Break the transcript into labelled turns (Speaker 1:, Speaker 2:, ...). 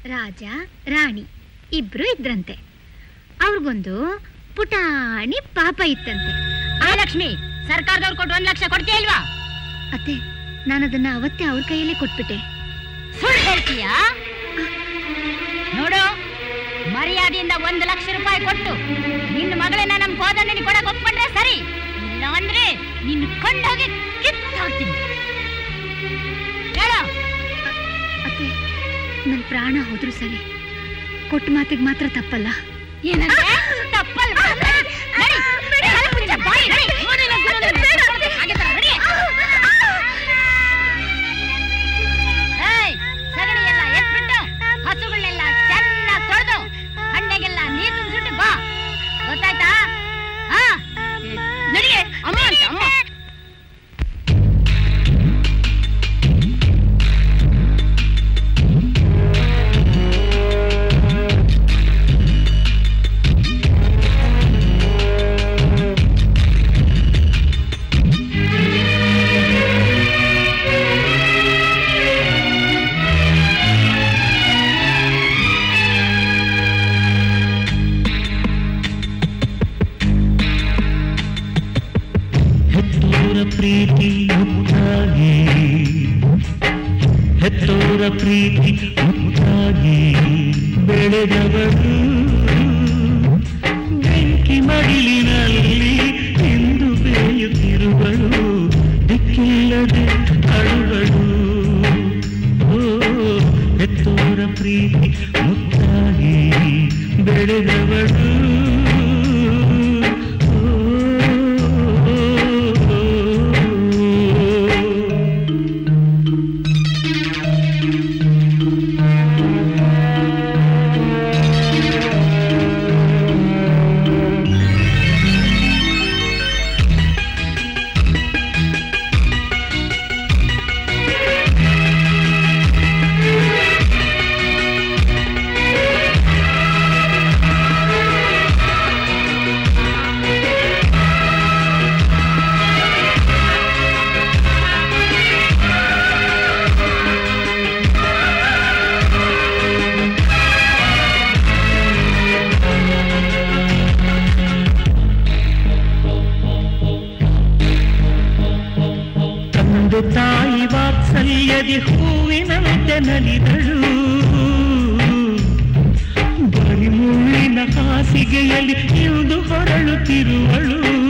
Speaker 1: ರಾಜ ರಾಣಿ ಇಬ್ರು ಇದ್ರಂತೆ ಅವ್ರಿಗೊಂದು ಪುಟಾಣಿ ಪಾಪ ಇತ್ತಂತೆ
Speaker 2: ಆ ಲಕ್ಷ್ಮಿ ಸರ್ಕಾರದವ್ರು ಕೊಟ್ಟು ಒಂದ್ ಲಕ್ಷ ಕೊಡ್ತೀಯ ಇಲ್ವಾ
Speaker 1: ಅತ್ತೆ ನಾನದನ್ನ ಅವತ್ತೇ ಅವ್ರ ಕೈಯಲ್ಲೇ ಕೊಟ್ಬಿಟ್ಟೆ
Speaker 2: ಸುಳ್ಳು ಹೇಳ್ತೀಯಾ ನೋಡು ಮರ್ಯಾದೆಯಿಂದ ಒಂದು ಲಕ್ಷ ರೂಪಾಯಿ ಕೊಟ್ಟು ನಿನ್ನ ಮಗಳನ್ನ ನಮ್ ಕೋದಂಡನಿ ಕೊಡಕ್ ಒಪ್ಕೊಂಡ್ರೆ ಸರಿ ಇಲ್ಲ ಅಂದ್ರೆ ನಿನ್ನ ಕೊಂಡೋಗಿ ಕಿತ್ತು ಹಾಕ್ತೀನಿ ಹೇಳು
Speaker 1: ಅತ್ತೆ ನನ್ ಪ್ರಾಣ ಹೋದ್ರು ಸರಿ ಕೊಟ್ಟ ಮಾತಿಗೆ ಮಾತ್ರ ತಪ್ಪಲ್ಲ
Speaker 2: ಏನಂತೆ ತಪ್ಪಲ್ವಾ ನಡಿ, ನಡಿ, ನಡಿ, ಅಲ್ಲಿ ಮುಚ್ಚ ಬಾಯಿ, ನಡಿ. ಹಾಗೆ ತರ, ನಡಿ. ಏಯ್, ಸಗಣಿ ಎಲ್ಲ ಎತ್ಬಿಟ್ಟು ಹಸುಗಳನ್ನೆಲ್ಲ ಚೆನ್ನಾಗಿ ತೊಳೆದು ಹಣ್ಣೆಗೆಲ್ಲ ನೀರು ತುಂಬಿಸಿಟ್ಟು ಬಾ ಗೊತ್ತಾಯ್ತಾ ಹಾ ನಡಿಗೆ ಅಮ್ಮ ಅಂತ ಅಮ್ಮ
Speaker 3: ಹೆತ್ತೋರ ಪ್ರೀತಿ ಮುತ್ತಾಗಿ ಹೆತ್ತೋರ ಪ್ರೀತಿ ಮುತ್ತಾಗಿ ಬೆಳೆದವಳು ಬೆಂಕಿ ಮಡಿಲಿನಲ್ಲಿ ಇಂದು ಬೇಯುತ್ತಿರುವಳು ದಿಕ್ಕಿಲ್ಲದೆ ಅಳುವಳು ಓ ಹೆತ್ತೋರ ಪ್ರೀತಿ ಮುತ್ತಾಗಿ ಬೆಳೆದವಳು ತಂದೆ ತಾಯಿ ವಾತ್ಸಲ್ಯದಿ ಹೂವಿನಂತೆ ನಲಿದಳು ಬರಿ ಮುಳ್ಳಿನ ಹಾಸಿಗೆಯಲ್ಲಿ ಇಳಿದು ಹೊರಳುತ್ತಿರುವಳು